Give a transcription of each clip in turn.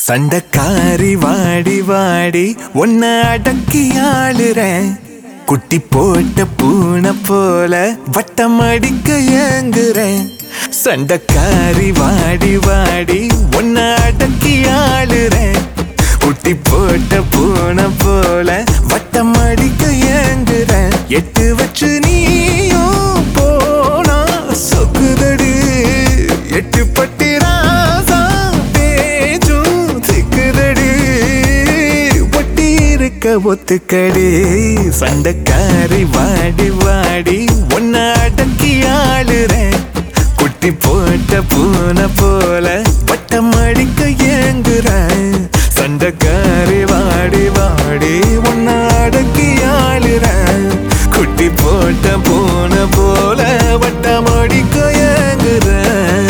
சண்டக்காரி வாடி வாடி உன்னை அடக்கி ஆளுறேன் குட்டி போட்ட பூனை போல வட்டம் அடிக்க ஏங்குறேன் சண்டக்காரி வாடி வாடி உன்னை அடக்கி ஆளுறேன் குட்டி போட்ட பூனை போல வட்டம் அடிக்க ஏங்குறேன் எட்டு வச்சு நீயும் போனா சொக்குதடி எட்டு பட்டி ராசா பேச்சும் திக்குதடி ஒட்டி இருக்க ஒத்துக்கடி சண்டைக்காரி வாடி வாடி உன்னை அடக்கி ஆளுறேன் குட்டி போட்ட பூனை போல வட்டம் அடிக்க ஏங்குறேன் சண்டைக்காரி வாடி வாடி உன்னை அடக்கி ஆளுறேன் குட்டி போட்ட பூனை போல வட்டம் அடிக்க ஏங்குறேன்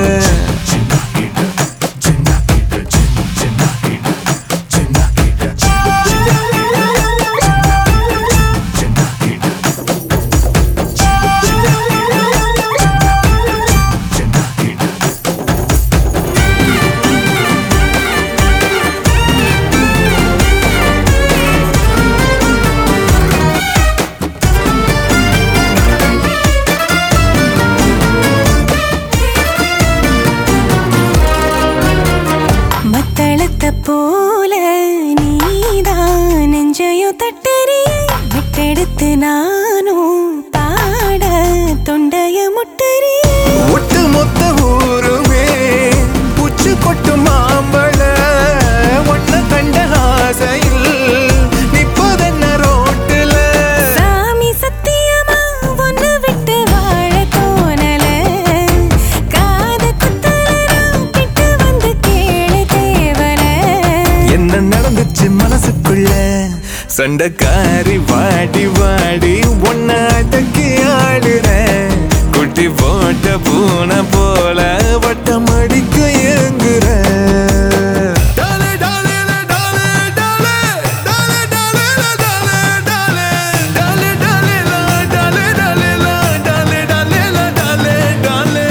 மத்தளத்தை போல நீதான் நெஞ்சையும் தட்டறிய விட்டெடுத்து நானும் பாட தொண்டைய முட்டறிய ஒட்டு மொத்த ஊருமே உச்சு கொட்டு மாம்பழ ஒன்ன கண்ட ஆசையில் நிப்பதென்ன ரோட்டுல சாமி சத்தியமா ஒன்னு விட்டு வாழ தோணல காது குத்தலாம் கிட்ட வந்து கேளு தேவல என்ன நடந்துச்சு மனசுக்குள்ள சண்டைக்காரி வாடி வாடி ஒன்ன அடக்கி ஆடுற குட்டி போட்ட பூனை போல வட்டம் அடிக்க ஏங்குற டாலே, டாலே, டாலே, டாலே, டாலே, டாலே, டாலே, டாலே, டாலே, டாலே, டாலே, டாலே, டாலே, டாலே, டாலே, டாலே.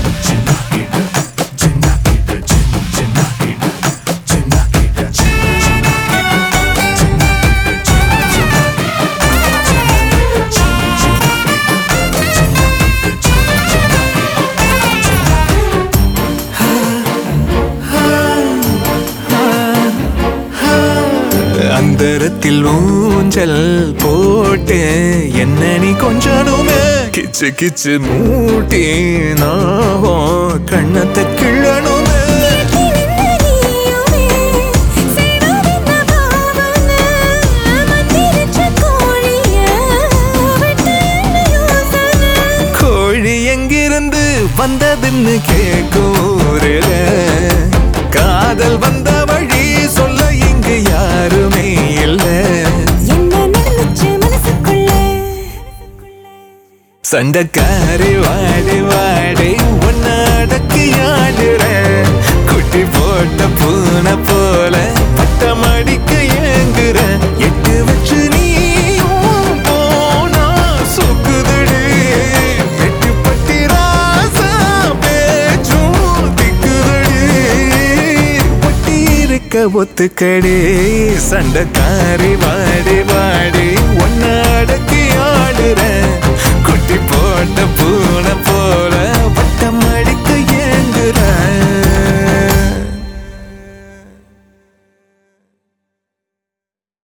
அந்தரத்தில் ஊஞ்சல் போட்டு என்ன நீ கொஞ்சனுமே கிச்சு கிச்சு மூட்டி நாகம் கண்ணத்தை கிள்ளணுமே கோழி எங்கிருந்து வந்ததுன்னு கேக்கூரல காதல் வந்த வழி சொல்ல இங்கு யாருமே இல்லை சண்டைக்காரி வாடி வாடி உன்ன அடக்கி ஆடுற குட்டி போட்ட பூனை போல பட்டம் அடிக்க ஏங்குற எட்டு வச்சு நீயும் போனா சொக்குதடி எட்டு பட்டி ராசா பேச்சும் திக்குதடி ஒட்டி இருக்க ஒத்துக்கடி சண்டைக்காரி வாடி வாடி உன்னை அடக்கி ஆடுற குட்டி போட்ட பூனை போல